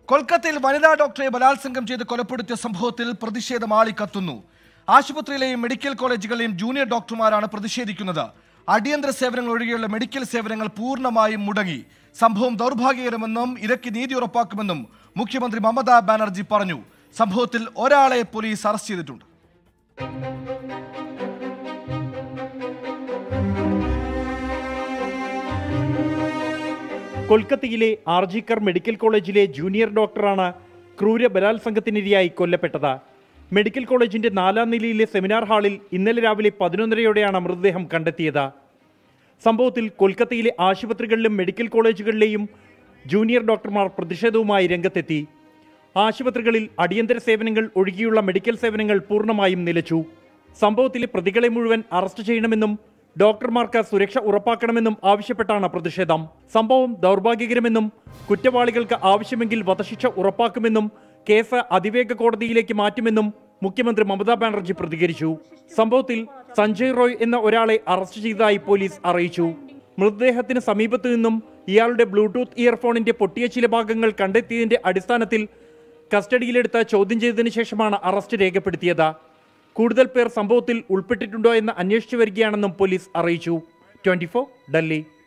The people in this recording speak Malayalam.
കൊൽക്കത്തയിൽ വനിതാ ഡോക്ടറെ ബലാത്സംഗം ചെയ്ത് കൊലപ്പെടുത്തിയ സംഭവത്തിൽ പ്രതിഷേധം ആളിക്കത്തുന്നു ആശുപത്രിയിലെയും മെഡിക്കൽ കോളേജുകളിലെയും ജൂനിയർ ഡോക്ടർമാരാണ് പ്രതിഷേധിക്കുന്നത് അടിയന്തര സേവനങ്ങൾ ഒഴികെയുള്ള മെഡിക്കൽ സേവനങ്ങൾ പൂർണ്ണമായും മുടങ്ങി സംഭവം ദൗർഭാഗ്യകരമെന്നും ഇരയ്ക്ക് നീതി ഉറപ്പാക്കുമെന്നും മുഖ്യമന്ത്രി മമതാ ബാനർജി പറഞ്ഞു സംഭവത്തിൽ ഒരാളെ പോലീസ് അറസ്റ്റ് ചെയ്തിട്ടുണ്ട് കൊൽക്കത്തയിലെ ആർജിക്കർ മെഡിക്കൽ കോളേജിലെ ജൂനിയർ ഡോക്ടറാണ് ക്രൂര ബലാത്സംഗത്തിനിരയായി കൊല്ലപ്പെട്ടത് മെഡിക്കൽ കോളേജിന്റെ നാലാം നിലയിലെ സെമിനാർ ഹാളിൽ ഇന്നലെ രാവിലെ പതിനൊന്നരയോടെയാണ് മൃതദേഹം കണ്ടെത്തിയത് സംഭവത്തിൽ കൊൽക്കത്തയിലെ ആശുപത്രികളിലും മെഡിക്കൽ കോളേജുകളിലെയും ജൂനിയർ ഡോക്ടർമാർ പ്രതിഷേധവുമായി രംഗത്തെത്തി ആശുപത്രികളിൽ അടിയന്തര സേവനങ്ങൾ ഒഴികെയുള്ള മെഡിക്കൽ സേവനങ്ങൾ പൂർണ്ണമായും നിലച്ചു സംഭവത്തിലെ പ്രതികളെ മുഴുവൻ അറസ്റ്റ് ചെയ്യണമെന്നും ഡോക്ടർമാർക്ക് സുരക്ഷ ഉറപ്പാക്കണമെന്നും ആവശ്യപ്പെട്ടാണ് പ്രതിഷേധം സംഭവം ദൗർഭാഗ്യകരമെന്നും കുറ്റവാളികൾക്ക് ആവശ്യമെങ്കിൽ വധശിക്ഷ ഉറപ്പാക്കുമെന്നും കേസ് അതിവേഗ കോടതിയിലേക്ക് മാറ്റുമെന്നും മുഖ്യമന്ത്രി മമതാ ബാനർജി പ്രതികരിച്ചു സംഭവത്തിൽ സഞ്ജയ് റോയ് എന്ന ഒരാളെ അറസ്റ്റ് ചെയ്തതായി പോലീസ് അറിയിച്ചു മൃതദേഹത്തിന് സമീപത്തു നിന്നും ഇയാളുടെ ബ്ലൂടൂത്ത് ഇയർഫോണിന്റെ പൊട്ടിയ ചില ഭാഗങ്ങൾ കണ്ടെത്തിയതിന്റെ അടിസ്ഥാനത്തിൽ കസ്റ്റഡിയിലെടുത്ത് ചോദ്യം ചെയ്തതിനു ശേഷമാണ് അറസ്റ്റ് രേഖപ്പെടുത്തിയത് കൂടുതൽ പേർ സംഭവത്തിൽ ഉൾപ്പെട്ടിട്ടുണ്ടോ എന്ന് അന്വേഷിച്ചു വരികയാണെന്നും പോലീസ് അറിയിച്ചു ട്വന്റി ഡൽഹി